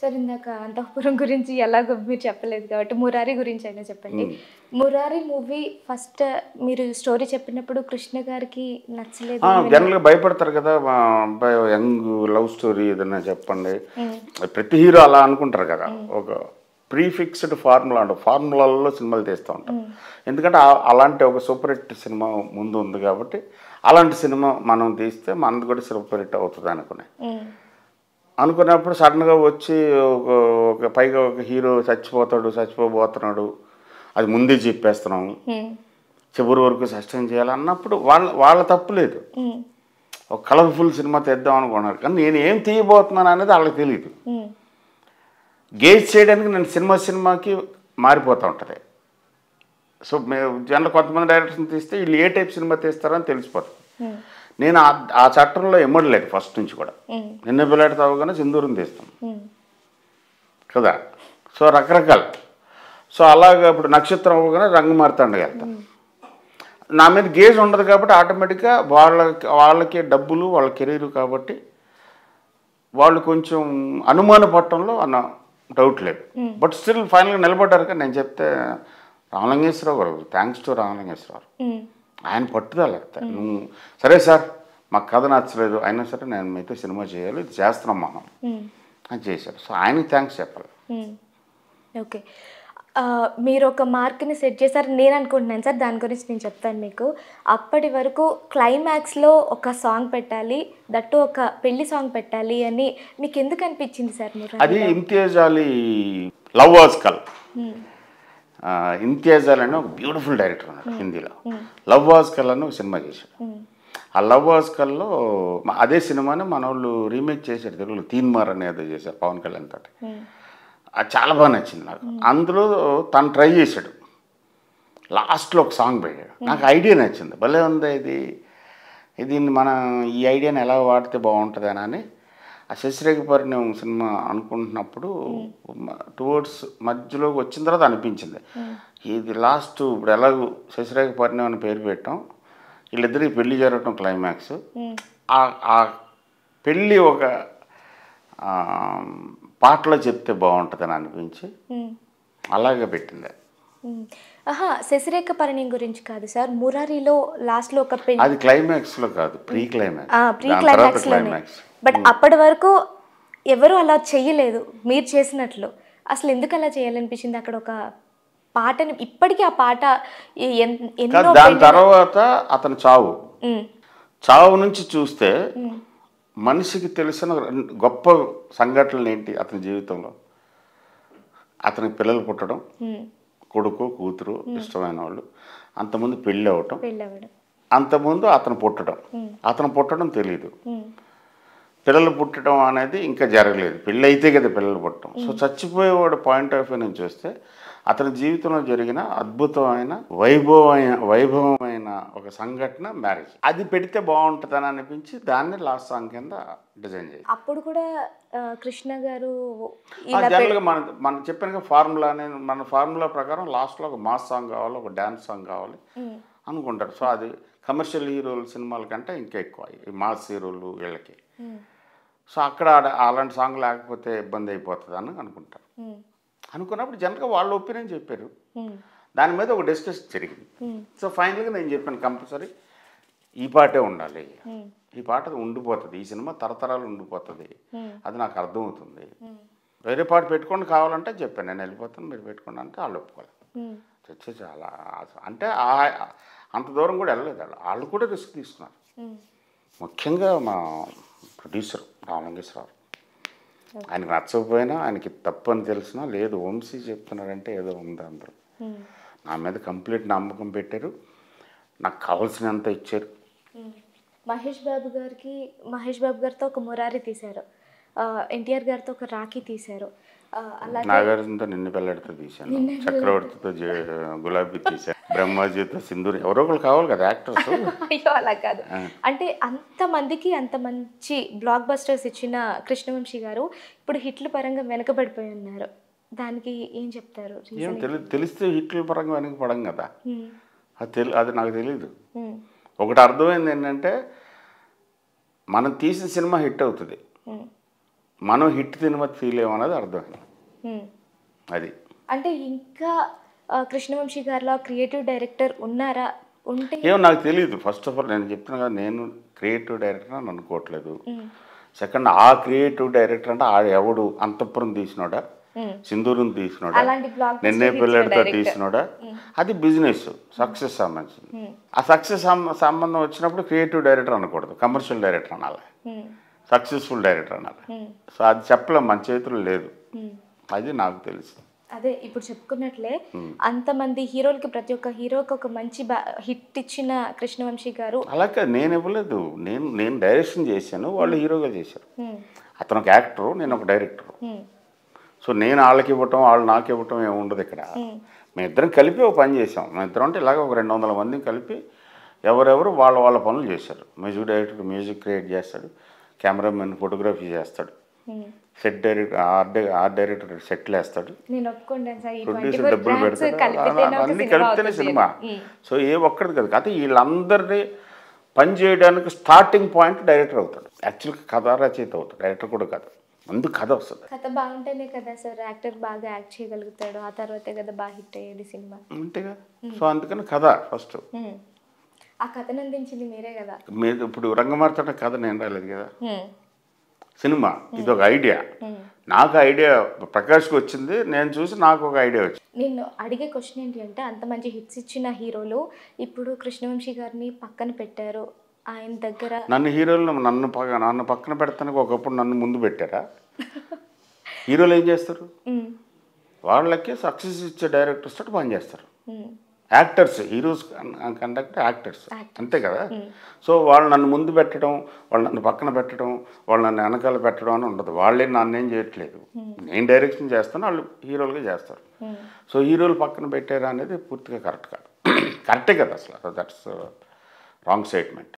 Sir ఇందాక అంతఃపురం గురించి ఎలాగో మీరు చెప్పలేదు కాబట్టి మురారి గురించి అయినా చెప్పండి మురారి మూవీ ఫస్ట్ మీరు స్టోరీ చెప్పినప్పుడు కృష్ణ గారికి నచ్చలేదు జనరల్గా భయపడతారు కదా మా అబ్బాయి యంగ్ లవ్ స్టోరీ ఏదైనా చెప్పండి ప్రతి హీరో అలా అనుకుంటారు కదా ఒక ప్రీ ఫిక్స్డ్ ఫార్ములా అంటే ఫార్ములాలలో సినిమాలు తీస్తూ ఉంటారు ఎందుకంటే ఆ- అలాంటి ఒక సూపర్ హిట్ సినిమా ముందు ఉంది కాబట్టి అలాంటి సినిమా మనం తీస్తే మనది కూడా సూపర్ హిట్ అవుతుంది అనుకునే ఉమ్, అనుకున్నప్పుడు సడన్గా వచ్చి ఒక ఒక పైగా ఒక హీరో చచ్చిపోతాడు చచ్చిపోబోతున్నాడు అది ముందే చెప్పేస్తున్నాం ఉమ్, చివరి వరకు సస్టైన్ చేయాలన్నప్పుడు వాళ్ళ వాళ్ళ తప్పు లేదు ఉమ్, ఒక కలర్ఫుల్ సినిమా తెద్దాం అనుకున్నారు కానీ నేను ఏం తీయబోతున్నాను అనేది వాళ్ళకి తెలియదు ఉమ్, గేజ్ చేయడానికి నేను సినిమా సినిమాకి మారిపోతూ ఉంటుంది సో మేము జనరల్ కొంతమంది డైరెక్టర్స్ని తీస్తే వీళ్ళు ఏ టైప్ సినిమా తీస్తారని తెలిసిపోతుంది ఉమ్, నేను ఆ ఆ చట్టంలో ఎమ్మడలేదు ఫస్ట్ నుంచి కూడా ఉమ్, నిన్న పిల్లాడి తవ్వగానే సింధూరం తీస్తాం ఉమ్, కదా సో రకరకాలు సో అలాగా ఇప్పుడు నక్షత్రం అవ్వగానే రంగు మారుతాండగా వెళ్తాం నా మీద గేజ్ ఉండదు కాబట్టి ఆటోమేటిక్గా వాళ్ళకి వాళ్ళకి డబ్బులు వాళ్ళ కెరీర్ కాబట్టి వాళ్ళు కొంచెం అనుమాన పట్టడంలో అన్న డౌట్ లేదు బట్ స్టిల్ ఫైనల్గా నిలబడ్డారు కానీ నేను చెప్తే రామలింగేశ్వరరావు గారు థ్యాంక్స్ టు రామలింగేశ్వరరావు ఉమ్, ఆయన పట్టుదల నువ్వు సరే సార్ మాకు కథ నచ్చలేదు అయినా సరే నేను మీతో సినిమా చేయాలి ఇది చేస్తున్నాం మనం ఉమ్. అని చేశారు సో ఆయనకి థ్యాంక్స్ చెప్పాలి మ్మ్. ఓకే ఆ, మీరు ఒక మార్క్ని సెట్ చేశారు నేను అనుకుంటున్నాను సార్ దాని గురించి నేను చెప్తాను మీకు అప్పటి వరకు క్లైమాక్స్లో ఒక సాంగ్ పెట్టాలి దట్టు ఒక పెళ్లి సాంగ్ పెట్టాలి అని మీకు ఎందుకు అనిపించింది సార్ మీరు అది ఇమ్తియాజ్ అలీ లవ్ వాజ్ కల్ ఇమ్తియాజ్ అలీ అని ఒక బ్యూటిఫుల్ డైరెక్టర్ ఉన్నాడు హిందీలో లవ్ వాజ్ కల్ అని ఒక సినిమా చేశాడు ఆ లవ్ వాజ్ కల్లో మ- అదే సినిమాని మన వాళ్ళు రీమేక్ చేశారు తెలుగులో తీన్మార్ అనేది చేశారు పవన్ కళ్యాణ్ తోటి అది చాలా బాగా నచ్చింది నాకు అందులో తను ట్రై చేశాడు లాస్ట్లో ఒక సాంగ్ పెట్టాడు నాకు ఐడియా నచ్చింది భలే ఉంది ఇది ఇది మన ఈ ఐడియాని ఎలా వాడితే బాగుంటుంది అని ఆ శశిరేఖ పరిణయం సినిమా అనుకుంటున్నప్పుడు టువర్డ్స్ మధ్యలోకి వచ్చిన తర్వాత అనిపించింది ఇది లాస్ట్ ఇప్పుడు ఎలాగో శశిరేఖ పరిణయం అని పేరు పెట్టాం వీళ్ళిద్దరికి పెళ్లి జరగటం క్లైమాక్స్ ఆ ఆ పెళ్ళి ఒక ఆ, పాటలో చెప్తే బాగుంటుందని అనిపించి అలాగే పెట్టింది ఆహా శశిరేఖ పరిణయం గురించి కాదు సార్ మురారిలో లాస్ట్లో ఒక పెళ్లి అది క్లైమాక్స్లో కాదు ప్రీ క్లైమాక్స్ ప్రీ దాని తర్వాత క్లైమాక్స్ లోనే క్లైమాక్స్ బట్ అప్పటి వరకు ఎవరు అలా చెయ్యలేదు మీరు చేసినట్లు అసలు ఎందుకు అలా చేయాలనిపించింది అక్కడ ఒక పాటని ఇప్పటికీ ఆ పాట ఎ- ఎన్- ఎన్నో కాదు దాని తర్వాత అతని చావు ఉమ్, చావు నుంచి చూస్తే మనిషికి తెలిసిన రెండు గొప్ప సంఘటనలు ఏంటి అతని జీవితంలో అతనికి పిల్లలు పుట్టడం ఉమ్, కొడుకు కూతురు ఇష్టమైన వాళ్ళు అంతకుముందు పెళ్ళి అవ్వటం పెళ్ళవడం అంతకుముందు అతను పుట్టడం అతను పుట్టడం తెలియదు ఉమ్, పిల్లలు పుట్టడం అనేది ఇంకా జరగలేదు పెళ్ళి అయితే కదా పిల్లలు పుట్టడం సో చచ్చిపోయేవాడు పాయింట్ ఆఫ్ వ్యూ నుంచి చూస్తే అతని జీవితంలో జరిగిన అద్భుతమైన వైభవమైన వైభవమైన ఒక సంఘటన మ్యారేజ్ అది పెడితే బాగుంటుందని అనిపించి దాన్ని లాస్ట్ సాంగ్ కింద డిజైన్ చేసి అప్పుడు కూడా ఆ, కృష్ణ గారు ఇలా జనరల్గా మన మనం చెప్పిన ఫార్ములా నేను మన ఫార్ములా ప్రకారం లాస్ట్లో ఒక మాస్ సాంగ్ కావాలి ఒక డ్యాన్స్ సాంగ్ కావాలి ఉమ్, అనుకుంటారు సో అది కమర్షియల్ హీరోల సినిమాల కంటే ఇంకా ఎక్కువ ఈ మాస్ హీరోలు వీళ్ళకి ఉమ్, సో అక్కడ ఆడ- అలాంటి సాంగ్ లేకపోతే ఇబ్బంది అయిపోతుంది అని అనుకుంటారు ఉమ్, అనుకున్నప్పుడు జనరల్గా వాళ్ళ ఒపీనియన్ చెప్పారు ఉమ్, దాని మీద ఒక డిస్కషన్ జరిగింది ఉమ్, సో ఫైనల్గా నేను చెప్పాను కంపల్సరీ ఈ పాటే ఉండాలి ఉమ్, ఈ పాట ఉండిపోతుంది ఈ సినిమా తరతరాలు ఉండిపోతుంది ఉమ్, అది నాకు అర్థమవుతుంది ఉమ్, వేరే పాట పెట్టుకోండి కావాలంటే చెప్పాను నేను వెళ్ళిపోతాను మీరు పెట్టుకోండి అంటే వాళ్ళు ఒప్పుకోవాలి ఉమ్, చచ్చే చాలా అంటే ఆ- అంత దూరం కూడా వెళ్ళలేదు వాళ్ళు వాళ్ళు కూడా రిస్క్ తీసుకున్నారు ఉమ్, ముఖ్యంగా మా ప్రొడ్యూసర్ రామలింగేశ్వరరావు ఆయనకు నచ్చకపోయినా ఆయనకి తప్పు అని తెలిసినా లేదు వంశీ చెప్తున్నాడంటే ఏదో ఉంది అందరూ ఉమ్, నా మీద కంప్లీట్ నమ్మకం పెట్టారు నాకు కావాల్సినంత ఇచ్చారు ఉమ్. మహేష్ బాబు గారికి మహేష్ బాబు గారితో ఒక మురారి తీశారు ఎన్టీఆర్ గారితో ఒక రాఖీ తీశారు ఆ, అలాగే నాగార్జునతో నిన్ను పెళ్ళడితో తీశాను చక్రవర్తితో జే- గులాబీ తీశాను బ్రహ్మాజీతో సింధూరి ఎవరో ఒకరు కావాలి కదా యాక్టర్స్ అయ్యో అలా కాదు అంటే అంత మందికి అంత మంచి బ్లాక్ బస్టర్స్ ఇచ్చిన కృష్ణవంశీ గారు ఇప్పుడు హిట్ల పరంగా వెనకబడిపోయి ఉన్నారు దానికి ఏం చెప్తారు ఏం తెలి తెలిస్తే హిట్ల పరంగా వెనక పడం కదా ఉమ్, అది తెలి అది నాకు తెలియదు ఉమ్, ఒకటి అర్థమైంది ఏంటంటే మనం తీసిన సినిమా హిట్ అవుతుంది ఉమ్, మనం హిట్ సినిమా తీయలేమన్నది అర్థమైంది మ్మ్. అది అంటే ఇంకా ఆ, కృష్ణవంశీ గారిలో క్రియేటివ్ డైరెక్టర్ ఉన్నారా ఉంటే ఏమో నాకు తెలియదు ఫస్ట్ ఆఫ్ ఆల్ నేను చెప్తున్నా కదా నేను క్రియేటివ్ డైరెక్టర్ అని అనుకోవట్లేదు మ్మ్. సెకండ్ ఆ క్రియేటివ్ డైరెక్టర్ అంటే ఆడు ఎవడు అంతఃపురం తీసినోడా మ్మ్. సింధూరం తీసినోడా అలాంటి బ్లాక్ నిన్నే పిల్లడితో తీసినోడా అది బిజినెస్ సక్సెస్ సంబంధించింది ఆ సక్సెస్ సంబంధం వచ్చినప్పుడు క్రియేటివ్ డైరెక్టర్ అనకూడదు కమర్షియల్ డైరెక్టర్ అనాలి సక్సెస్ఫుల్ డైరెక్టర్ అనాలి సో అది చెప్పలేం మన చేతుల్లో లేదు అది నాకు తెలుసు అదే ఇప్పుడు చెప్పుకున్నట్లే అంతమంది హీరోలకి ప్రతి ఒక్క హీరోకి ఒక మంచి హిట్ ఇచ్చిన కృష్ణవంశీ గారు అలా కాదు నేను ఇవ్వలేదు నేను నేను డైరెక్షన్ చేశాను వాళ్ళు హీరోగా చేశారు మ్మ్. అతను ఒక యాక్టరు నేను ఒక డైరెక్టరు మ్మ్. సో నేను వాళ్ళకి ఇవ్వటం వాళ్ళు నాకు ఇవ్వటం ఏమి ఉండదు ఇక్కడ మేము ఇద్దరం కలిపి ఒక పని చేసాం మేము ఇద్దరం అంటే ఇలాగ ఒక రెండు వందల మందిని కలిపి ఎవరెవరు వాళ్ళ వాళ్ళ పనులు చేశారు మ్యూజిక్ డైరెక్టర్ మ్యూజిక్ క్రియేట్ చేస్తాడు కెమెరామెన్ ఫోటోగ్రఫీ చేస్తాడు మ్మ్. Set director art art director సెట్లు వేస్తాడు నేను ఒప్పుకుంటాను సార్ ఈ ట్వంటీ ప్రొడ్యూసర్ ఫోర్ డబ్బులు బ్రాండ్స్ పెడతాడు కలిపితేనే అలా ఒక అన్ని సినిమా కలిపితేనే అవుతుంది సినిమా మ్మ్. సో ఏ ఒక్కడిది కాదు కాకపోతే వీళ్ళందరినీ పని చేయడానికి స్టార్టింగ్ పాయింట్ డైరెక్టర్ అవుతాడు యాక్చువల్గా కథ రచయిత అవుతాడు డైరెక్టర్ కూడా కాదు ముందు కథ వస్తుంది కథ బాగుంటేనే కదా సార్ యాక్టర్ బాగా యాక్ట్ చేయగలుగుతాడు ఆ తర్వాతే కదా బాగా హిట్ అయ్యేది సినిమా అంతేగా సో అందుకని కథ ఫస్ట్ మ్మ్. ఆ కథను అందించింది మీరే కదా మీరు ఇప్పుడు రంగమార్తన కథ నేను రాలేదు కదా మ్మ్. సినిమా ఇది ఒక ఐడియా మ్మ్. నాకు ఐడియా ప్రకాష్కి వచ్చింది నేను చూసి నాకు ఒక ఐడియా వచ్చింది నేను అడిగే క్వశ్చన్ ఏంటి అంటే అంత మంచి హిట్స్ ఇచ్చిన హీరోలు ఇప్పుడు కృష్ణవంశీ గారిని పక్కన పెట్టారు ఆయన దగ్గర నన్ను హీరోలు నన్ను పక్క నన్ను పక్కన పెడతానికి ఒకప్పుడు నన్ను ముందు పెట్టారా హీరోలు ఏం చేస్తారు మ్మ్. వాళ్ళకి సక్సెస్ ఇచ్చే డైరెక్టర్స్ తోటి పని చేస్తారు మ్మ్. Actors heroes conduct actors Actors. అంతే కదా సో వాళ్ళు నన్ను ముందు పెట్టడం వాళ్ళు నన్ను పక్కన పెట్టడం వాళ్ళు నన్ను వెనకాల పెట్టడం అని ఉండదు వాళ్ళే నన్ను ఏం చేయట్లేదు నేను డైరెక్షన్ చేస్తాను వాళ్ళు హీరోలుగా చేస్తారు మ్మ్. సో హీరోలు పక్కన పెట్టారా అనేది పూర్తిగా కరెక్ట్ కాదు కరెక్టే కదా అసలు దట్స్ రాంగ్ స్టేట్మెంట్